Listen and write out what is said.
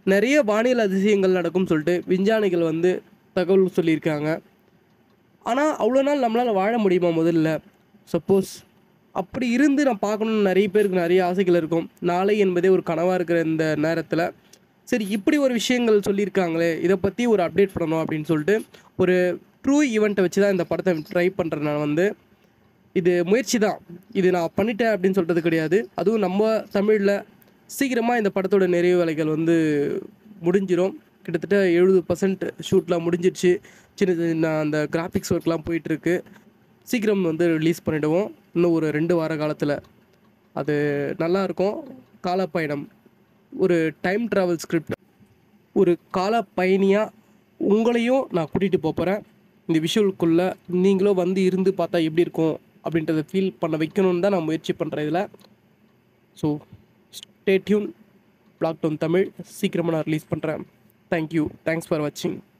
நிறைய வானியல் அதிசயங்கள் நடக்கும்னு சொல்லிட்டு விஞ்ஞானிகள் வந்து தகவல் சொல்லியிருக்காங்க ஆனால் அவ்வளோ நாள் நம்மளால் வாழ முடியுமா முதல்ல சப்போஸ் அப்படி இருந்து நான் பார்க்கணுன்னு நிறைய பேருக்கு நிறைய ஆசைகள் இருக்கும் நாளை என்பதே ஒரு கனவாக இருக்கிற இந்த நேரத்தில் சரி இப்படி ஒரு விஷயங்கள் சொல்லியிருக்காங்களே இதை பற்றி ஒரு அப்டேட் பண்ணணும் அப்படின்னு சொல்லிட்டு ஒரு ட்ரூ ஈவெண்ட்டை வச்சு தான் இந்த படத்தை ட்ரை பண்ணுறேன் நான் வந்து இது முயற்சி தான் இது நான் பண்ணிட்டேன் அப்படின்னு சொல்கிறது கிடையாது அதுவும் நம்ம தமிழில் சீக்கிரமாக இந்த படத்தோட நிறைவு வேலைகள் வந்து முடிஞ்சிடும் கிட்டத்தட்ட எழுபது பர்சன்ட் ஷூட்லாம் முடிஞ்சிருச்சு சின்ன சின்ன அந்த கிராஃபிக்ஸ் ஒர்க்லாம் போயிட்டுருக்கு சீக்கிரம் வந்து ரிலீஸ் பண்ணிவிடுவோம் இன்னும் ஒரு ரெண்டு வார காலத்தில் அது நல்லா இருக்கும் காலப்பயணம் ஒரு டைம் ட்ராவல் ஸ்கிரிப்ட் ஒரு கால பயணியாக உங்களையும் நான் கூட்டிகிட்டு போகிறேன் இந்த விஷுவலுக்குள்ளே நீங்களும் வந்து இருந்து பார்த்தா எப்படி இருக்கும் அப்படின்றத ஃபீல் பண்ண வைக்கணும்னு தான் நான் முயற்சி பண்ணுறேன் இதில் so stay tuned lockdown Tamil சீக்கிரமாக நான் ரிலீஸ் பண்ணுறேன் தேங்க்யூ தேங்க்ஸ் ஃபார் வாட்சிங்